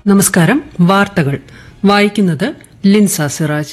നമസ്കാരം വാർത്തകൾ വായിക്കുന്നത് ലിൻസ സിറാജ്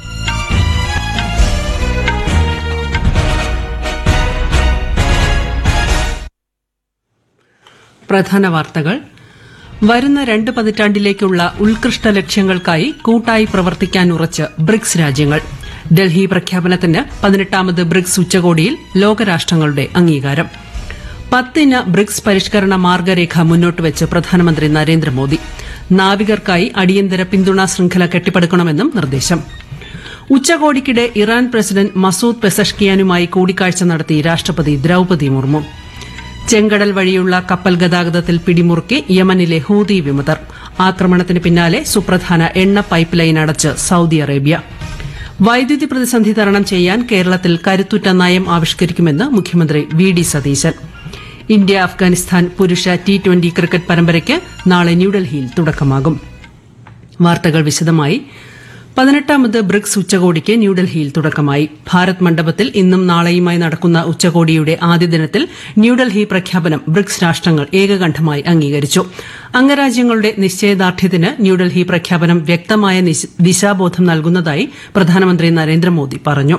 പ്രധാന വാർത്തകൾ വരുന്ന രണ്ട് പതിറ്റാണ്ടിലേക്കുള്ള ഉത്കൃഷ്ട ലക്ഷ്യങ്ങൾക്കായി കൂട്ടായി പ്രവർത്തിക്കാൻ ഉറച്ച് ബ്രിക്സ് രാജ്യങ്ങൾ ഡൽഹി പ്രഖ്യാപനത്തിന് പതിനെട്ടാമത് ബ്രിക്സ് ഉച്ചകോടിയിൽ ലോകരാഷ്ട്രങ്ങളുടെ അംഗീകാരം പത്തിന ബ്രിക്സ് പരിഷ്കരണ മാർഗരേഖ മുന്നോട്ട് വെച്ച് പ്രധാനമന്ത്രി നരേന്ദ്രമോദി നാവികർക്കായി അടിയന്തര പിന്തുണാ ശൃംഖല കെട്ടിപ്പടുക്കണമെന്നും നിർദ്ദേശം ഉച്ചകോടിക്കിടെ ഇറാൻ പ്രസിഡന്റ് മസൂദ് പെസഷ്കിയാനുമായി കൂടിക്കാഴ്ച നടത്തി രാഷ്ട്രപതി ദ്രൌപതി മുർമു ചെങ്കടൽ വഴിയുള്ള കപ്പൽ ഗതാഗതത്തിൽ പിടിമുറുക്കി യമനിലെ ഹൂതി വിമതർ ആക്രമണത്തിന് പിന്നാലെ സുപ്രധാന എണ്ണ പൈപ്പ് ലൈൻ അടച്ച് സൌദി അറേബ്യ വൈദ്യുതി പ്രതിസന്ധി തരണം ചെയ്യാൻ കേരളത്തിൽ കരുത്തുറ്റ നയം ആവിഷ്കരിക്കുമെന്ന് മുഖ്യമന്ത്രി V D Satheesan India Afghanistan പുരുഷ ടി ട്വന്റി ക്രിക്കറ്റ് പരമ്പരയ്ക്ക് നാളെ ന്യൂഡൽഹിയിൽ തുടക്കമാകും വാർത്തകൾ വിശദമായി പതിനെട്ടാമത് ബ്രിക്സ് ഉച്ചകോടിക്ക് ന്യൂഡൽഹിയിൽ തുടക്കമായി ഭാരത് മണ്ഡപത്തിൽ ഇന്നും നാളെയുമായി നടക്കുന്ന ഉച്ചകോടിയുടെ ആദ്യ ദിനത്തിൽ ന്യൂഡൽഹി പ്രഖ്യാപനം ബ്രിക്സ് രാഷ്ട്രങ്ങൾ ഏകകണ്ഠമായി അംഗീകരിച്ചു അംഗരാജ്യങ്ങളുടെ നിശ്ചയദാർഢ്യത്തിന് ന്യൂഡൽഹി പ്രഖ്യാപനം വ്യക്തമായ നിശ- ദിശാബോധം നൽകുന്നതായി പ്രധാനമന്ത്രി നരേന്ദ്രമോദി പറഞ്ഞു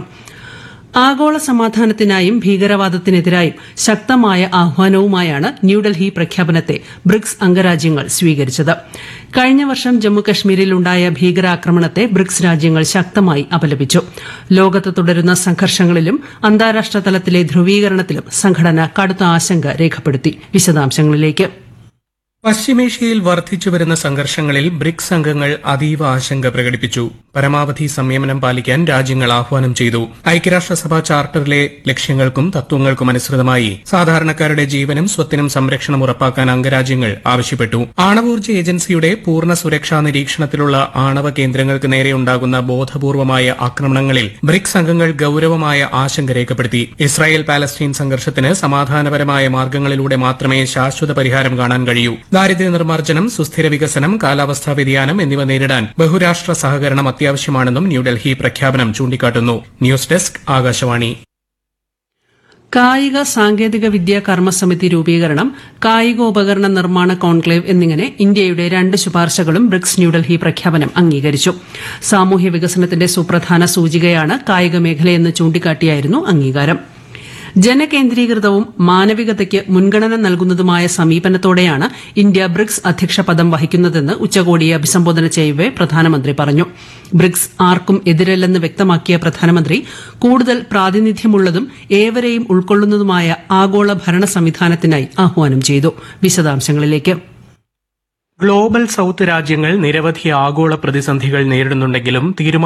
ആഗോള സമാധാനത്തിനായും ഭീകരവാദത്തിനെതിരായും ശക്തമായ ആഹ്വാനവുമായാണ് ന്യൂഡൽഹി പ്രഖ്യാപനത്തെ ബ്രിക്സ് അംഗരാജ്യങ്ങൾ സ്വീകരിച്ചത് കഴിഞ്ഞ വർഷം ജമ്മുകശ്മീരിൽ ഉണ്ടായ ഭീകരാക്രമണത്തെ ബ്രിക്സ് രാജ്യങ്ങൾ ശക്തമായി അപലപിച്ചു ലോകത്ത് തുടരുന്ന സംഘർഷങ്ങളിലും അന്താരാഷ്ട്ര തലത്തിലെ ധ്രുവീകരണത്തിലും സംഘടന കടുത്ത ആശങ്ക രേഖപ്പെടുത്തി വിശദാംശങ്ങളിലേക്ക് പശ്ചിമേഷ്യയിൽ വർദ്ധിച്ചുവരുന്ന സംഘർഷങ്ങളിൽ ബ്രിക്സ് അംഗങ്ങൾ അതീവ ആശങ്ക പ്രകടിപ്പിച്ചു പരമാവധി സംയമനം പാലിക്കാൻ രാജ്യങ്ങൾ ആഹ്വാനം ചെയ്തു ഐക്യരാഷ്ട്രസഭ ചാർട്ടറിലെ ലക്ഷ്യങ്ങൾക്കും തത്വങ്ങൾക്കും അനുസൃതമായി സാധാരണക്കാരുടെ ജീവനും സ്വത്തിനും സംരക്ഷണം ഉറപ്പാക്കാൻ അംഗരാജ്യങ്ങൾ ആവശ്യപ്പെട്ടു ആണവോർജ്ജ ഏജൻസിയുടെ പൂർണ്ണ സുരക്ഷാ നിരീക്ഷണത്തിലുള്ള ആണവ കേന്ദ്രങ്ങൾക്ക് നേരെയുണ്ടാകുന്ന ബോധപൂർവമായ ആക്രമണങ്ങളിൽ ബ്രിക്സ് അംഗങ്ങൾ ഗൌരവമായ ആശങ്ക രേഖപ്പെടുത്തി ഇസ്രായേൽ പാലസ്തീൻ സംഘർഷത്തിന് സമാധാനപരമായ മാർഗങ്ങളിലൂടെ മാത്രമേ ശാശ്വത പരിഹാരം കാണാൻ കഴിയൂ ദാരിദ്ര്യ നിർമ്മാർജ്ജനം സുസ്ഥിര വികസനം കാലാവസ്ഥാ വ്യതിയാനം എന്നിവ നേരിടാൻ ബഹുരാഷ്ട്ര സഹകരണം അത്യാവശ്യമാണെന്നും ന്യൂഡൽഹി പ്രഖ്യാപനം ചൂണ്ടിക്കാട്ടുന്നു ന്യൂസ് ഡെസ്ക് ആകാശവാണി കായിക സാങ്കേതിക വിദ്യ കർമ്മസമിതി രൂപീകരണം കായികോപകരണ നിർമ്മാണ കോൺക്ലേവ് എന്നിങ്ങനെ ഇന്ത്യയുടെ രണ്ട് ശുപാർശകളും ബ്രിക്സ് ന്യൂഡൽഹി പ്രഖ്യാപനം അംഗീകരിച്ചു സാമൂഹ്യ വികസനത്തിന്റെ സുപ്രധാന സൂചികയാണ് കായിക മേഖലയെന്ന് ചൂണ്ടിക്കാട്ടിയായിരുന്നു അംഗീകാരം ജനകേന്ദ്രീകൃതവും മാനവികതയ്ക്ക് മുൻഗണന നൽകുന്നതുമായ സമീപനത്തോടെയാണ് ഇന്ത്യ ബ്രിക്സ് അധ്യക്ഷ പദം വഹിക്കുന്നതെന്ന് ഉച്ചകോടിയെ അഭിസംബോധന ചെയ്യവെ പ്രധാനമന്ത്രി പറഞ്ഞു ബ്രിക്സ് ആർക്കും എതിരല്ലെന്ന് വ്യക്തമാക്കിയ പ്രധാനമന്ത്രി കൂടുതൽ പ്രാതിനിധ്യമുള്ളതും ഏവരെയും ഉൾക്കൊള്ളുന്നതുമായ ആഗോള ഭരണ സംവിധാനത്തിനായി ആഹ്വാനം ചെയ്തു വിശദാംശങ്ങളിലേക്ക് ഗ്ലോബൽ സൌത്ത് രാജ്യങ്ങൾ നിരവധി ആഗോള പ്രതിസന്ധികൾ നേരിടുന്നുണ്ടെങ്കിലും തീരുമാന